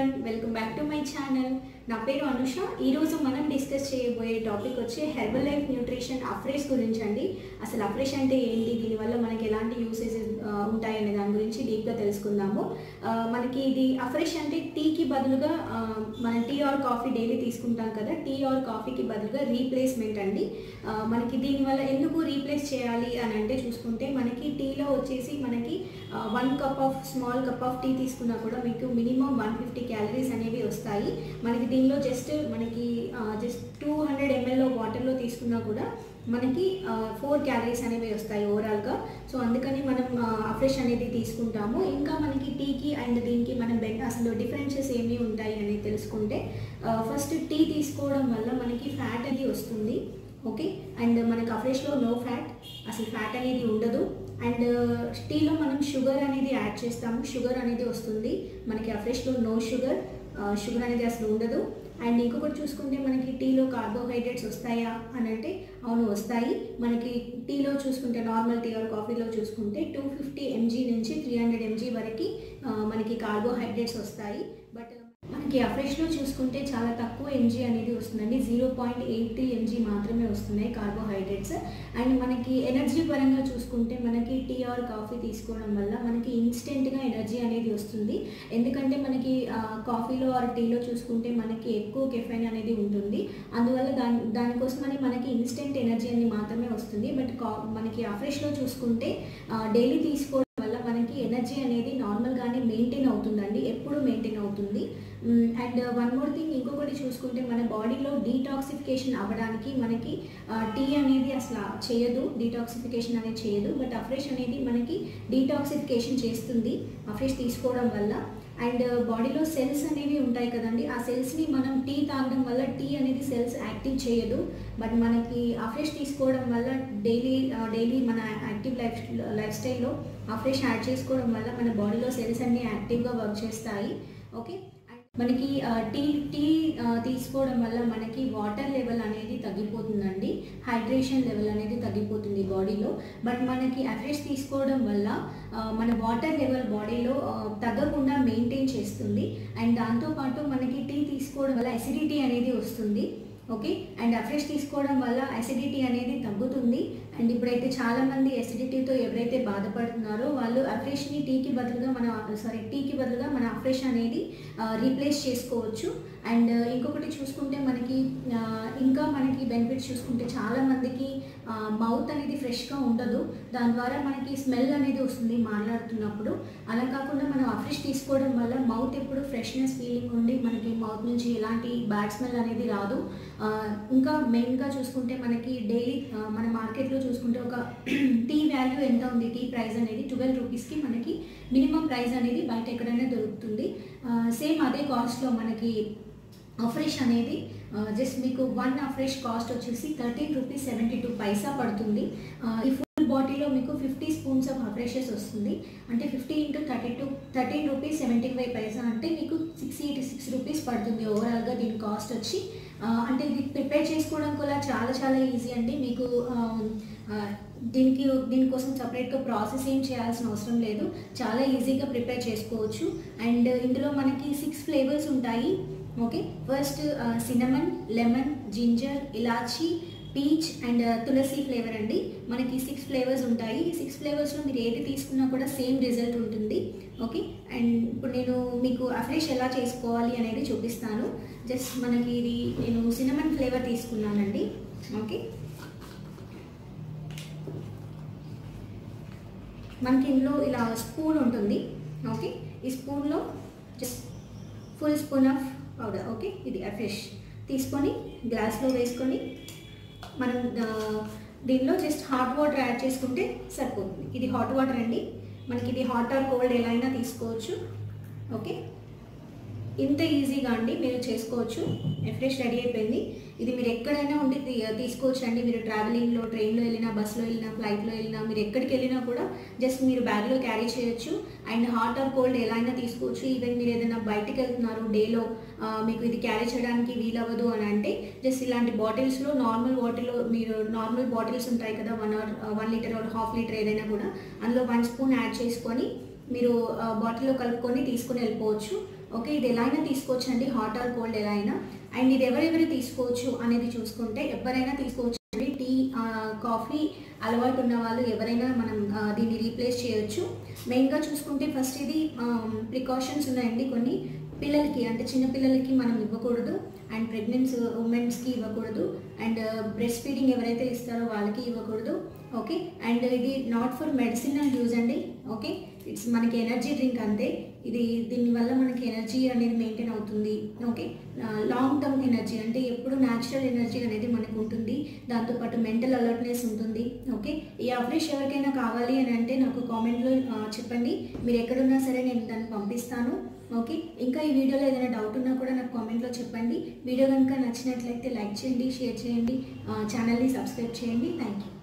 everyone welcome back to my channel నా పేరు అనుష ఈరోజు మనం డిస్కస్ చేయబోయే టాపిక్ వచ్చి హెర్బల్ లైఫ్ న్యూట్రిషన్ అఫ్రెష్ గురించి అండి అసలు అఫ్రెష్ అంటే ఏంటి దీనివల్ల మనకి ఎలాంటి యూసేజెస్ ఉంటాయి అనే దాని గురించి డీప్గా తెలుసుకుందాము ఆ, మనకి ఇది అఫ్రెష్ అంటే టీకి బదులుగా ఆ, మనం టీ ఆర్ కాఫీ డైలీ తీసుకుంటాం కదా టీ ఆర్ కాఫీకి బదులుగా రీప్లేస్మెంట్ అండి ఆ, మనకి దీనివల్ల ఎందుకు రీప్లేస్ చేయాలి అని అంటే చూసుకుంటే మనకి టీలో వచ్చేసి మనకి one cup of small cup of tea తీసుకున్నా కూడా మీకు మినిమం వన్ ఫిఫ్టీ క్యాలరీస్ అనేవి వస్తాయి మనకి దీనిలో జస్ట్ మనకి జస్ట్ టూ హండ్రెడ్ ఎంఎల్లో వాటర్లో తీసుకున్నా కూడా మనకి ఫోర్ క్యాలరీస్ అనేవి వస్తాయి ఓవరాల్గా సో అందుకని మనం అఫ్రెష్ అనేది తీసుకుంటాము ఇంకా మనకి టీకి అండ్ దీనికి మనం బెన్ అసలు డిఫరెన్సెస్ ఏమి ఉంటాయి అనేది తెలుసుకుంటే ఫస్ట్ టీ తీసుకోవడం వల్ల మనకి ఫ్యాట్ అనేది వస్తుంది ఓకే అండ్ మనకి అఫ్రెష్లో నో ఫ్యాట్ అసలు ఫ్యాట్ అనేది ఉండదు అండ్ టీలో మనం షుగర్ అనేది యాడ్ చేస్తాము షుగర్ అనేది వస్తుంది మనకి అఫ్రెష్లో నో షుగర్ షుగర్ అనేది అసలు ఉండదు అండ్ ఇంకొకటి చూసుకుంటే మనకి టీలో కార్బోహైడ్రేట్స్ వస్తాయా అని అంటే అవును వస్తాయి మనకి టీలో చూసుకుంటే నార్మల్ టీ ఆర్ కాఫీలో చూసుకుంటే టూ ఫిఫ్టీ ఎంజీ నుంచి త్రీ హండ్రెడ్ ఎంజీ వరకు మనకి కార్బోహైడ్రేట్స్ వస్తాయి బట్ మనకి అఫ్రెష్లో చూసుకుంటే చాలా తక్కువ ఎంజీ అనేది వస్తుందండి zero point eight three mg మాత్రమే వస్తున్నాయి కార్బోహైడ్రేట్స్ అండ్ మనకి ఎనర్జీ పరంగా చూసుకుంటే మనకి టీ ఆర్ కాఫీ తీసుకోవడం వల్ల మనకి ఇన్స్టెంట్గా ఎనర్జీ అనేది వస్తుంది ఎందుకంటే మనకి ఆ, కాఫీలో ఆర్ టీలో చూసుకుంటే మనకి ఎక్కువ కెఫైన్ అనేది ఉంటుంది అందువల్ల దాని దానికోసమని మనకి ఇన్స్టెంట్ ఎనర్జీ అనేది మాత్రమే వస్తుంది బట్ కా మనకి అఫ్రెష్లో చూసుకుంటే డైలీ తీసుకోవడం వల్ల మనకి ఎనర్జీ అనేది నార్మల్గానే మెయింటైన్ అవుతుందండి ఎప్పుడు మెయింటైన్ అవుతుంది అండ్ వన్ మోర్ థింగ్ ఇంకొకటి చూసుకుంటే మన బాడీలో డీటాక్సిఫికేషన్ అవ్వడానికి మనకి టీ అనేది అసలు చేయదు డీటాక్సిఫికేషన్ అనేది చేయదు బట్ అఫ్రెష్ అనేది మనకి డీటాక్సిఫికేషన్ చేస్తుంది అఫ్రెష్ తీసుకోవడం వల్ల అండ్ బాడీలో సెల్స్ అనేవి ఉంటాయి కదండి ఆ సెల్స్ని మనం టీ తాగడం వల్ల టీ అనేది సెల్స్ యాక్టివ్ చేయదు బట్ మనకి అఫ్రెష్ తీసుకోవడం వల్ల డైలీ డైలీ మన యాక్టివ్ లైఫ్ లైఫ్ స్టైల్లో అఫ్రెష్ యాడ్ చేసుకోవడం వల్ల మన బాడీలో సెల్స్ అన్నీ యాక్టివ్గా వర్క్ చేస్తాయి ఓకే మనకి ఆ, టీ టీ ఆ, తీసుకోవడం వల్ల మనకి వాటర్ లెవెల్ అనేది తగ్గిపోతుందండి హైడ్రేషన్ లెవెల్ అనేది తగ్గిపోతుంది బాడీలో బట్ మనకి అఫ్రెష్ తీసుకోవడం వల్ల ఆ, మన వాటర్ లెవెల్ బాడీలో ఆ, తగ్గకుండా మెయింటైన్ చేస్తుంది అండ్ దాంతోపాటు మనకి టీ తీసుకోవడం వల్ల అసిడిటీ అనేది వస్తుంది ఓకే అండ్ అఫ్రెష్ తీసుకోవడం వల్ల అసిడిటీ అనేది తగ్గుతుంది అండ్ ఇప్పుడైతే చాలామంది అసిడిటీతో ఎవరైతే బాధపడుతున్నారో వాళ్ళు అఫ్రెష్ని టీకి బదులుగా మన సారీ టీకి బదులుగా మన అఫ్రెష్ అనేది రీప్లేస్ చేసుకోవచ్చు అండ్ ఇంకొకటి చూసుకుంటే మనకి ఆ, ఇంకా మనకి బెనిఫిట్స్ చూసుకుంటే చాలామందికి మౌత్ అనేది ఫ్రెష్గా ఉండదు దాని ద్వారా మనకి స్మెల్ అనేది వస్తుంది మాట్లాడుతున్నప్పుడు అలా కాకుండా మనం అఫ్రెష్ తీసుకోవడం వల్ల మౌత్ ఎప్పుడు ఫ్రెష్నెస్ ఫీలింగ్ ఉండి మనకి మౌత్ నుంచి ఎలాంటి బ్యాడ్ స్మెల్ అనేది రాదు ఆ, ఇంకా మెయిన్గా చూసుకుంటే మనకి డైలీ మన మార్కెట్లో చూసుకుంటే ఒక టీ వాల్యూ ఎంత ఉంది టీ ప్రైస్ అనేది ట్వెల్వ్ రూపీస్కి మనకి మినిమం ప్రైస్ అనేది బయట ఎక్కడైనా దొరుకుతుంది సేమ్ అదే కాస్ట్లో మనకి అఫ్రెష్ అనేది జస్ట్ మీకు వన్ అఫ్రెష్ కాస్ట్ వచ్చేసి thirteen rupees seventy two paisa పడుతుంది ఆ, ఈ ఫుల్ బాటిల్లో మీకు ఫిఫ్టీ స్పూన్స్ ఆఫ్ అఫ్రెషెస్ వస్తుంది అంటే fifty into thirty two thirteen rupees seventy five paisa అంటే మీకు సిక్స్ ఎయిటీ సిక్స్ రూపీస్ పడుతుంది ఓవరాల్గా దీని కాస్ట్ వచ్చి ఆ, అంటే ఇది ప్రిపేర్ చేసుకోవడం కూడా చాలా చాలా ఈజీ అండి మీకు ఆ, ఆ, దీనికి దీనికోసం సపరేట్గా ప్రాసెస్ ఏం చేయాల్సిన అవసరం లేదు చాలా ఈజీగా ప్రిపేర్ చేసుకోవచ్చు అండ్ ఇందులో మనకి సిక్స్ ఫ్లేవర్స్ ఉంటాయి okay first cinnamon lemon ginger elaichi peach and tulsi flavour అండి మనకి సిక్స్ ఫ్లేవర్స్ ఉంటాయి ఈ సిక్స్ ఫ్లేవర్స్లో మీరు ఏది తీసుకున్నా కూడా సేమ్ రిజల్ట్ ఉంటుంది ఓకే అండ్ ఇప్పుడు నేను మీకు అఫ్రెష్ ఎలా చేసుకోవాలి అనేది చూపిస్తాను జస్ట్ మనకి ఇది నేను సినమన్ ఫ్లేవర్ తీసుకున్నానండి ఓకే మనకి ఇందులో ఇలా స్పూన్ ఉంటుంది ఓకే ఈ స్పూన్లో just full spoon of powder okay ఇది అఫ్రెష్ తీసుకొని గ్లాస్లో వేసుకొని మనం ఆ, దీనిలో జస్ట్ హాట్ వాటర్ యాడ్ చేసుకుంటే సరిపోతుంది ఇది హాట్ వాటర్ అండి మనకి ఇది హాట్ ఆర్ కోల్డ్ ఎలా అయినా తీసుకోవచ్చు ఓకే ఇంత ఈజీగా అండి మీరు చేసుకోవచ్చు ఫ్రెష్ రెడీ అయిపోయింది ఇది మీరు ఎక్కడైనా ఉండి తీ- తీసుకోవచ్చు అండి మీరు ట్రావెలింగ్లో ట్రైన్లో వెళ్ళినా బస్సులో వెళ్ళినా ఫ్లైట్లో వెళ్ళినా మీరు ఎక్కడికి వెళ్ళినా కూడా జస్ట్ మీరు బ్యాగ్లో క్యారీ చేయొచ్చు అండ్ హాట్ ఆర్ కోల్డ్ ఎలా అయినా తీసుకోవచ్చు ఈవెన్ మీరు ఏదైనా బయటికి వెళ్తున్నారు డేలో మీకు ఇది క్యారీ చేయడానికి వీలవ్వదు అని అంటే జస్ట్ ఇలాంటి బాటిల్స్లో నార్మల్ వాటర్లో మీరు నార్మల్ బాటిల్స్ ఉంటాయి కదా one or one litre or half litre ఏదైనా కూడా అందులో వన్ స్పూన్ యాడ్ చేసుకొని మీరు బాటిల్లో కలుపుకొని తీసుకొని వెళ్ళిపోవచ్చు ఓకే ఇది ఎలా అయినా తీసుకోవచ్చు అండి హాట్ ఆర్ కోల్డ్ ఎలా అయినా అండ్ ఇది ఎవరెవరు తీసుకోవచ్చు అనేది చూసుకుంటే ఎవరైనా తీసుకోవచ్చు అండి టీ కాఫీ అలవాటు ఉన్న వాళ్ళు ఎవరైనా మనం ఆ, దీన్ని రీప్లేస్ చేయొచ్చు మెయిన్గా చూసుకుంటే ఫస్ట్ ఇది ప్రికాషన్స్ ఉన్నాయండి కొన్ని పిల్లలకి అంటే చిన్న పిల్లలకి మనం ఇవ్వకూడదు అండ్ ప్రెగ్నెన్స్ ఉమెన్స్కి ఇవ్వకూడదు అండ్ బ్రెస్ట్ ఫీడింగ్ ఎవరైతే ఇస్తారో వాళ్ళకి ఇవ్వకూడదు ఓకే అండ్ ఇది నాట్ ఫర్ మెడిసినల్ యూజ్ అండి ఓకే ఇట్స్ మనకి ఎనర్జీ డ్రింక్ అంతే ఇది దీనివల్ల మనకి ఎనర్జీ అనేది మెయింటైన్ అవుతుంది ఓకే లాంగ్ టర్మ్ ఎనర్జీ అంటే ఎప్పుడు న్యాచురల్ ఎనర్జీ అనేది మనకు ఉంటుంది దాంతోపాటు మెంటల్ అలర్ట్నెస్ ఉంటుంది ఓకే ఈ అప్డేట్స్ ఎవరికైనా కావాలి అని అంటే నాకు కామెంట్లో చెప్పండి మీరు ఎక్కడున్నా సరే నేను దాన్ని పంపిస్తాను ఓకే ఇంకా ఈ వీడియోలో ఏదైనా డౌట్ ఉన్నా కూడా నాకు కామెంట్లో చెప్పండి వీడియో కనుక నచ్చినట్లయితే లైక్ చేయండి షేర్ చేయండి ఛానల్ని సబ్స్క్రైబ్ చేయండి థ్యాంక్ యూ